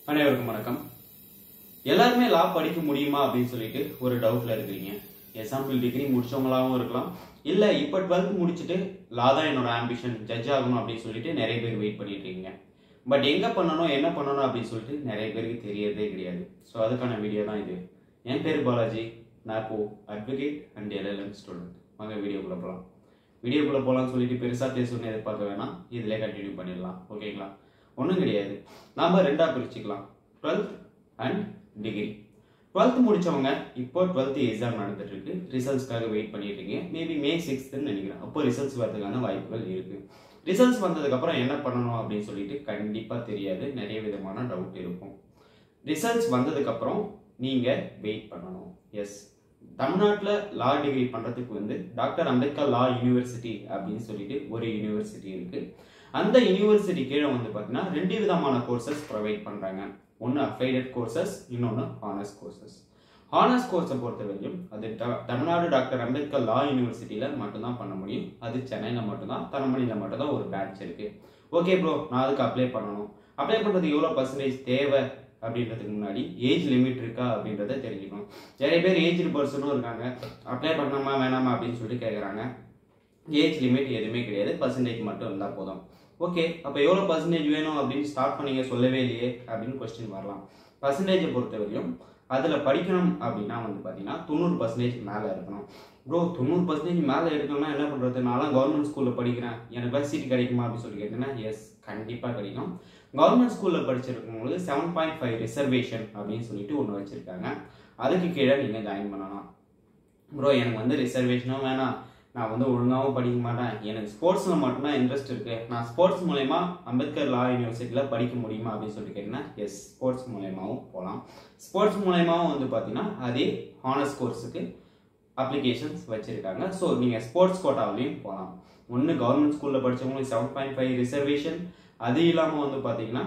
அனைவருக்கும் வணக்கம் எல்லாருமே லா படிக்க முடியுமா அப்படின்னு சொல்லிட்டு ஒரு டவுட்ல இருக்கிறீங்க எக்ஸாம்பிள் டிகிரி முடிச்சவங்களாவும் இருக்கலாம் இல்ல இப்ப டுவெல்த் முடிச்சுட்டு லா தான் என்னோட ஆம்பிஷன் ஜட்ஜ் ஆகணும் அப்படின்னு சொல்லிட்டு நிறைய பேர் வெயிட் பண்ணிட்டு இருக்கீங்க பட் எங்க பண்ணணும் என்ன பண்ணணும் அப்படின்னு சொல்லிட்டு நிறைய பேருக்கு தெரியறதே கிடையாது ஸோ அதுக்கான வீடியோ தான் இது என் பேர் பாலாஜி நான் இப்போ அட்வொகேட் அண்ட் எல்எல்எம் ஸ்டூடெண்ட் வாங்க வீடியோக்குள்ள போகலாம் வீடியோக்குள்ள போகலாம்னு சொல்லிட்டு பெருசா பேசணும்னு எதிர்பார்க்க வேணாம் இதிலே கண்டினியூ பண்ணிடலாம் ஓகேங்களா ஒன்றும் கிடையாது நாம ரெண்டா பிரிச்சுக்கலாம் டுவெல்த் அண்ட் டிகிரி டுவெல்த் முடிச்சவங்க இப்போ டுவெல்த் எக்ஸாம் நடந்துட்டு இருக்கு ரிசல்ட்ஸ்க்காக வெயிட் பண்ணிட்டு இருக்கீங்க மேபி மே சிக்ஸ்த்னு நினைக்கிறேன் அப்போ ரிசல்ட்ஸ் வரதுக்கான வாய்ப்புகள் இருக்கு ரிசல்ட்ஸ் வந்ததுக்கு அப்புறம் என்ன பண்ணணும் அப்படின்னு சொல்லிட்டு கண்டிப்பா தெரியாது நிறைய விதமான டவுட் இருக்கும் ரிசல்ட்ஸ் வந்ததுக்கு அப்புறம் நீங்க வெயிட் பண்ணணும் எஸ் தமிழ்நாட்டில் லா டிகிரி பண்றதுக்கு வந்து டாக்டர் அம்பேத்கர் லா யூனிவர்சிட்டி அப்படின்னு சொல்லிட்டு ஒரு யூனிவர்சிட்டி இருக்கு அந்த யூனிவர்சிட்டி கீழே வந்து பார்த்தீங்கன்னா ரெண்டு விதமான கோர்சஸ் ப்ரொவைட் பண்ணுறாங்க ஒன்று அஃபைடட் கோர்சஸ் இன்னொன்று ஹானர்ஸ் கோர்சஸ் ஹானர்ஸ் கோர்ஸை பொறுத்த வரைக்கும் அது ட- தமிழ்நாடு டாக்டர் அம்பேத்கர் லா யூனிவர்சிட்டியில் மட்டும்தான் பண்ண முடியும் அது சென்னையில் மட்டும்தான் தரமணியில் மட்டும்தான் ஒரு பேட்ச் இருக்கு ஓகே ப்ரோ நான் அதுக்கு அப்ளை பண்ணணும் அப்ளை பண்ணுறதுக்கு எவ்வளோ பர்சன்டேஜ் தேவை அப்படின்றதுக்கு முன்னாடி ஏஜ் லிமிட் இருக்கா அப்படின்றத தெரிஞ்சுக்கணும் நிறைய பேர் ஏஜ்டு பர்சனும் இருக்காங்க அப்ளை பண்ணாமா வேணாமா அப்படின்னு சொல்லிட்டு கேட்குறாங்க ஏஜ் லிமிட் எதுவுமே கிடையாது பர்சன்டேஜ் மட்டும் இருந்தால் போதும் ஓகே அப்போ எவ்வளோ பர்சன்டேஜ் வேணும் அப்படின்னு ஸ்டார்ட் பண்ணீங்க சொல்லவே இல்லையே அப்படின்னு கொஸ்டின் வரலாம் பர்சன்டேஜை பொறுத்த வரையும் அதில் படிக்கணும் அப்படின்னா வந்து பார்த்தீங்கன்னா தொண்ணூறு பர்சன்டேஜ் மேலே இருக்கணும் ப்ரோ தொண்ணூறு பர்சன்டேஜ் மேலே எடுக்கணும்னா என்ன பண்ணுறது நான்லாம் கவர்மெண்ட் ஸ்கூலில் படிக்கிறேன் எனக்கு சீட் கிடைக்குமா அப்படின்னு சொல்லி கேட்டீங்கன்னா எஸ் கண்டிப்பாக கிடைக்கும் கவர்மெண்ட் ஸ்கூலில் படிச்சிருக்கவங்களுக்கு செவன் பாயிண்ட் ஃபைவ் ரிசர்வேஷன் அப்படின்னு சொல்லிட்டு ஒன்று வச்சுருக்காங்க அதுக்கு கீழே நீங்கள் ஜாயின் பண்ணலாம் ப்ரோ எனக்கு வந்து ரிசர்வேஷனும் வேணாம் நான் வந்து ஒழுங்காகவும் படிக்க மாட்டேன் எனக்கு ஸ்போர்ட்ஸில் மட்டும்தான் இன்ட்ரெஸ்ட் இருக்கு நான் ஸ்போர்ட்ஸ் மூலயமா அம்பேத்கர் லா யூனிவர்சிட்டியில் படிக்க முடியுமா அப்படின்னு சொல்லிட்டு கேட்டிங்கன்னா எஸ் ஸ்போர்ட்ஸ் மூலயமாவும் போகலாம் ஸ்போர்ட்ஸ் மூலயமாவும் வந்து பார்த்தீங்கன்னா அதே ஹானர்ஸ் கோர்ஸுக்கு அப்ளிகேஷன்ஸ் வச்சுருக்காங்க ஸோ நீங்கள் ஸ்போர்ட்ஸ் கோட்டாவிலையும் போகலாம் ஒன்று கவர்மெண்ட் ஸ்கூலில் படித்தவங்களுக்கு செவன் பாயிண்ட் ஃபைவ் ரிசர்வேஷன் அது இல்லாமல் வந்து பார்த்தீங்கன்னா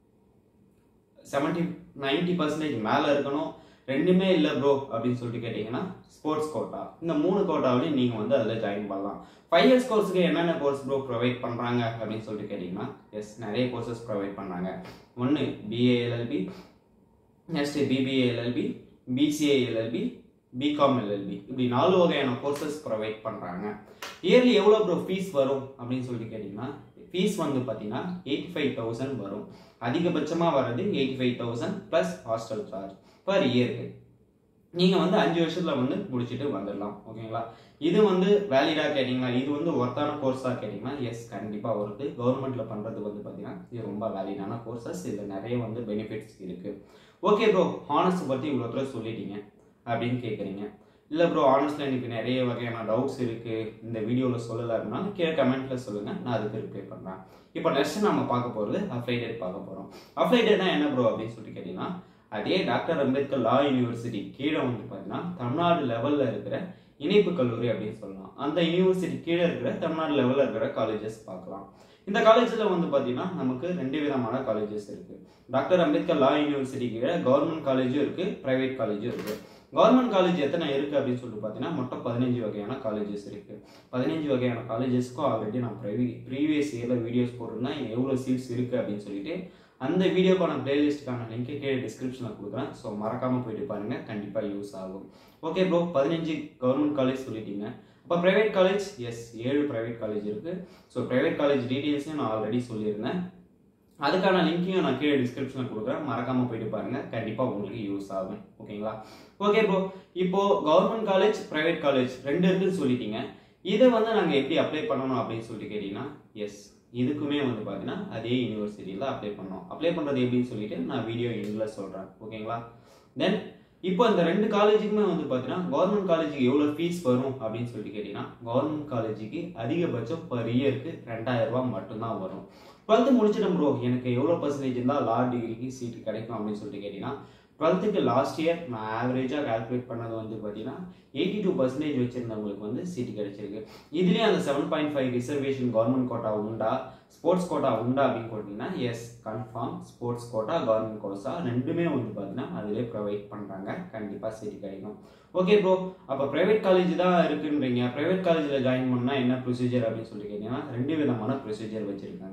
செவன்ட்டி நைன்டி பர்சன்டேஜ் மேலே இருக்கணும் ரெண்டுமே இல்லை ப்ரோ அப்படின்னு சொல்லிட்டு கேட்டிங்கன்னா ஸ்போர்ட்ஸ் கோட்டா இந்த மூணு கோட்டாவிலையும் நீங்கள் வந்து அதில் ஜாயின் பண்ணலாம் ஃபைவ் இயர்ஸ் கோர்ஸுக்கு என்னென்ன கோர்ஸ் ப்ரோ ப்ரொவைட் பண்ணுறாங்க அப்படின்னு சொல்லிட்டு கேட்டிங்கன்னா எஸ் நிறைய கோர்சஸ் ப்ரொவைட் பண்ணுறாங்க ஒன்று BA LLB next BBA LLB BCA LLB BCom LLB இப்படி நாலு வகையான கோர்சஸ் ப்ரொவைட் பண்ணுறாங்க இயர்லி எவ்வளோ ப்ரோ ஃபீஸ் வரும் அப்படின்னு சொல்லிட்டு கேட்டிங்கன்னா ஃபீஸ் வந்து பார்த்தீங்கன்னா எயிட்டி ஃபைவ் தௌசண்ட் வரும் அதிகபட்சமாக வர்றது eighty five thousand plus hostel charge per இயருக்கு நீங்கள் வந்து அஞ்சு வருஷத்தில் வந்து முடிச்சுட்டு வந்துடலாம் ஓகேங்களா இது வந்து வேலிடாக கேட்டிங்களா இது வந்து ஒர்த்தான கோர்ஸாக கேட்டிங்கன்னா எஸ் கண்டிப்பாக வருது கவர்மெண்ட்டில் பண்ணுறது வந்து பார்த்தீங்கன்னா இது ரொம்ப வேலிடான கோர்சஸ் இதில் நிறைய வந்து பெனிஃபிட்ஸ் இருக்குது ஓகே ப்ரோ ஹானஸ்ட் பற்றி இவ்வளோ தூரம் சொல்லிட்டீங்க அப்படின்னு கேட்குறீங்க இல்லை ப்ரோ ஆனஸ்ட்ல எனக்கு நிறைய வகையான டவுட்ஸ் இருக்குது இந்த வீடியோவில் சொல்லலை அப்படின்னா கீழே கமெண்ட்டில் சொல்லுங்கள் நான் அதுக்கு ரிப்ளை பண்ணுறேன் இப்போ நெக்ஸ்ட் நம்ம பார்க்க போகிறது அஃப்ளைடட் பார்க்க போகிறோம் அஃப்ளைடட்னா என்ன ப்ரோ அப்படின்னு சொல்லிட்டு கேட்டிங்கன்னா அதே டாக்டர் அம்பேத்கர் லா யூனிவர்சிட்டி கீழே வந்து பார்த்தீங்கன்னா தமிழ்நாடு லெவலில் இருக்கிற இணைப்பு கல்லூரி அப்படின்னு சொல்லலாம் அந்த யூனிவர்சிட்டி கீழே இருக்கிற தமிழ்நாடு லெவலில் இருக்கிற காலேஜஸ் பார்க்கலாம் இந்த காலேஜில் வந்து பார்த்தீங்கன்னா நமக்கு ரெண்டு விதமான காலேஜஸ் இருக்குது டாக்டர் அம்பேத்கர் லா யூனிவர்சிட்டி கீழே கவர்மெண்ட் காலேஜும் இருக்குது ப்ரைவேட் காலேஜும் இருக்குது கவர்மெண்ட் காலேஜ் எத்தனை இருக்குது அப்படின்னு சொல்லிட்டு பார்த்தீங்கன்னா மொத்தம் பதினஞ்சு வகையான காலேஜஸ் இருக்குது பதினஞ்சு வகையான காலேஜஸ்க்கும் ஆல்ரெடி நான் ப்ரைவி ப்ரீவியஸ் இயரில் வீடியோஸ் போட்டிருந்தேன் எவ்வளோ சீட்ஸ் இருக்குது அப்படின்னு சொல்லிட்டு அந்த வீடியோக்கான பிளேலிஸ்ட்டுக்கான லிங்க் கீழே டிஸ்கிரிப்ஷனில் கொடுக்குறேன் ஸோ மறக்காமல் போயிட்டு பாருங்கள் கண்டிப்பாக யூஸ் ஆகும் ஓகே ப்ரோ பதினஞ்சு கவர்மெண்ட் காலேஜ் சொல்லிட்டீங்க அப்போ ப்ரைவேட் காலேஜ் எஸ் ஏழு ப்ரைவேட் காலேஜ் இருக்குது ஸோ ப்ரைவேட் காலேஜ் டீட்டெயில்ஸையும் நான் ஆல்ரெடி சொல்லியிருந்தேன் அதுக்கான லிங்க்கையும் நான் கீழே டிஸ்கிரிப்ஷனில் கொடுக்குறேன் மறக்காமல் போயிட்டு பாருங்கள் கண்டிப்பாக உங்களுக்கு யூஸ் ஆகும் ஓகேங்களா ஓகே ப்ரோ இப்போ கவர்மெண்ட் காலேஜ் ப்ரைவேட் காலேஜ் ரெண்டு இருக்குன்னு சொல்லிட்டீங்க இதை வந்து நாங்கள் எப்படி அப்ளை பண்ணணும் அப்படின்னு சொல்லிட்டு கேட்டிங்கன்னா எஸ் இதுக்குமே வந்து பார்த்தீங்கன்னா அதே யூனிவர்சிட்டியில் அப்ளை பண்ணோம் அப்ளை பண்ணுறது எப்படின்னு சொல்லிட்டு நான் வீடியோ எண்டில் சொல்கிறேன் ஓகேங்களா தென் இப்போ இந்த ரெண்டு காலேஜுக்குமே வந்து பார்த்தீங்கன்னா கவர்மெண்ட் காலேஜுக்கு எவ்வளோ ஃபீஸ் வரும் அப்படின்னு சொல்லிட்டு கேட்டிங்கன்னா கவர்மெண்ட் காலேஜுக்கு அதிகபட்சம் பர் இயருக்கு ரெண்டாயிரம் ரூபாய் மட்டும்தான் வரும் டுவெல்த்து முடிச்சிட்டேன் ப்ரோ எனக்கு எவ்வளோ பர்சன்டேஜ் இருந்தால் லா டிகிரிக்கு சீட்டு கிடைக்கும் அப்படின்னு சொல்லிட்டு கேட்டிங்கன்னா டுவெல்த்துக்கு லாஸ்ட் இயர் நான் ஆவரேஜாக கால்குலேட் பண்ணது வந்து பார்த்தீங்கன்னா எயிட்டி டூ பர்சன்டேஜ் வச்சுருந்தவங்களுக்கு வந்து சீட்டு கிடைச்சிருக்கு இதுலேயே அந்த seven point five reservation government quota உண்டா ஸ்போர்ட்ஸ் கோட்டா உண்டா அப்படின்னு கேட்டிங்கன்னா yes confirm sports quota government கோர்ஸா ரெண்டுமே வந்து பார்த்தீங்கன்னா அதிலே ப்ரொவைட் பண்ணுறாங்க கண்டிப்பாக சீட்டு கிடைக்கும் ஓகே ப்ரோ அப்போ ப்ரைவேட் காலேஜ் தான் இருக்குன்றீங்க ப்ரைவேட் காலேஜில் ஜாயின் பண்ணால் என்ன ப்ரொசீஜர் அப்படின்னு சொல்லி கேட்டிங்கன்னா ரெண்டு விதமான ப்ரொசீஜர் வச்சுருக்காங்க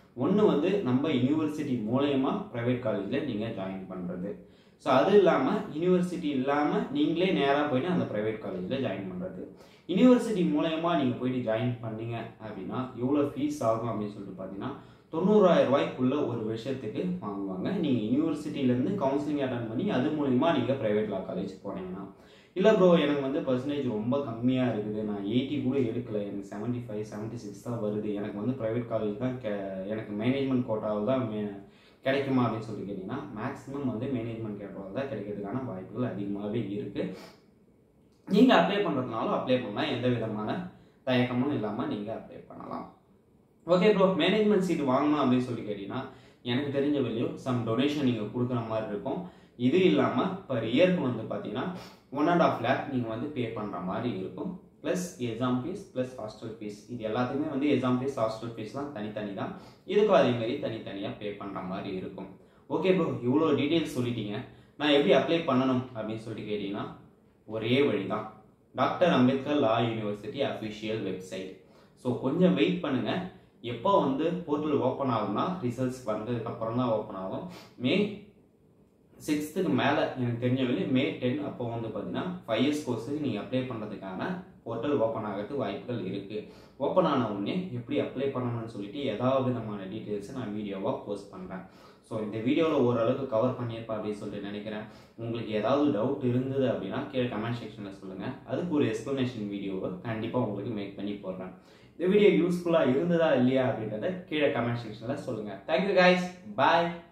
ஒன்று வந்து நம்ம யூனிவர்சிட்டி மூலயமா ப்ரைவேட் காலேஜில் நீங்கள் ஜாயின் பண்ணுறது ஸோ அது இல்லாமல் யூனிவர்சிட்டி இல்லாமல் நீங்களே நேராக போயிட்டு அந்த ப்ரைவேட் காலேஜில் ஜாயின் பண்ணுறது யூனிவர்சிட்டி மூலயமா நீங்கள் போயிட்டு ஜாயின் பண்ணீங்க அப்படின்னா எவ்வளோ ஃபீஸ் ஆகும் அப்படின்னு சொல்லிட்டு பார்த்தீங்கன்னா தொண்ணூறாயிரம் ரூபாய்க்குள்ள ஒரு வருஷத்துக்கு வாங்குவாங்க நீங்கள் யூனிவர்சிட்டியிலேருந்து கவுன்சிலிங் அட்டன் பண்ணி அது மூலிமா நீங்கள் ப்ரைவேட் லா காலேஜ் போனீங்கன்னா இல்லை ப்ரோ எனக்கு வந்து பர்சன்டேஜ் ரொம்ப கம்மியாக இருக்குது நான் எயிட்டி கூட எடுக்கல எனக்கு செவன்ட்டி ஃபைவ் செவன்ட்டி சிக்ஸ் தான் வருது எனக்கு வந்து ப்ரைவேட் காலேஜ் தான் கே எனக்கு மேனேஜ்மெண்ட் கோட்டாவில் தான் மே கிடைக்குமா அப்படின்னு சொல்லி கேட்டிங்கன்னா மேக்ஸிமம் வந்து மேனேஜ்மெண்ட் கோட்டாவில் தான் கிடைக்கிறதுக்கான வாய்ப்புகள் அதிகமாகவே இருக்குது நீங்கள் அப்ளை பண்ணுறதுனாலும் அப்ளை பண்ணலாம் எந்த விதமான தயக்கமும் இல்லாமல் நீங்கள் அப்ளை பண்ணலாம் ஓகே ப்ரோ மேனேஜ்மெண்ட் சீட் வாங்கணும் அப்படின்னு சொல்லி கேட்டிங்கன்னா எனக்கு தெரிஞ்ச வெளியும் சம் டொனேஷன் நீங்கள் கொடுக்குற மாதிரி இருக்கும் இது இல்லாமல் பர் இயருக்கு வந்து பார்த்தீங்கன்னா ஒன் அண்ட் ஆஃப் லேக் நீங்கள் வந்து பே பண்ணுற மாதிரி இருக்கும் plus exam fees plus hostel fees இது எல்லாத்துக்குமே வந்து எக்ஸாம் ஃபீஸ் ஹாஸ்டல் ஃபீஸ்லாம் தனித்தனி தான் இதுக்கும் அதே மாதிரி தனித்தனியாக பே பண்ணுற மாதிரி இருக்கும் ஓகே ப்ரோ இவ்வளோ டீட்டெயில்ஸ் சொல்லிட்டீங்க நான் எப்படி அப்ளை பண்ணணும் அப்படின்னு சொல்லிட்டு கேட்டிங்கன்னா ஒரே வழி தான் doctor Ambedkar law university official website so கொஞ்சம் வெயிட் பண்ணுங்கள் எப்போ வந்து போர்ட்டல் ஓப்பன் ஆகும்னா ரிசல்ட்ஸ் வந்ததுக்கு அப்புறம் தான் ஓப்பன் ஆகும் மே சிக்ஸ்த்துக்கு மேலே எனக்கு தெரிஞ்ச வழி மே டென் அப்போ வந்து பார்த்தீங்கன்னா ஃபைவ் இயர்ஸ் கோர்ஸுக்கு நீங்கள் அப்ளை பண்ணுறதுக்கான போர்ட்டல் ஓப்பன் ஆகிறதுக்கு வாய்ப்புகள் இருக்குது ஓப்பன் ஆன உடனே எப்படி அப்ளை பண்ணணும்னு சொல்லிட்டு ஏதாவது விதமான டீட்டெயில்ஸை நான் வீடியோவாக போஸ்ட் பண்ணுறேன் ஸோ இந்த வீடியோவில் ஓரளவுக்கு கவர் பண்ணியிருப்பேன் அப்படின்னு சொல்லிட்டு நினைக்கிறேன் உங்களுக்கு ஏதாவது டவுட் இருந்தது அப்படின்னா கீழே கமெண்ட் செக்ஷனில் சொல்லுங்கள் அதுக்கு ஒரு எக்ஸ்ப்ளனேஷன் வீடியோவை கண்டிப்பாக உங்களுக்கு மேக் பண்ணி போடுறேன் இந்த வீடியோ யூஸ்ஃபுல்லாக இருந்ததா இல்லையா அப்படின்றத கீழே கமெண்ட் செக்ஷனில் சொல்லுங்கள் தேங்க்யூ கைஸ் பாய்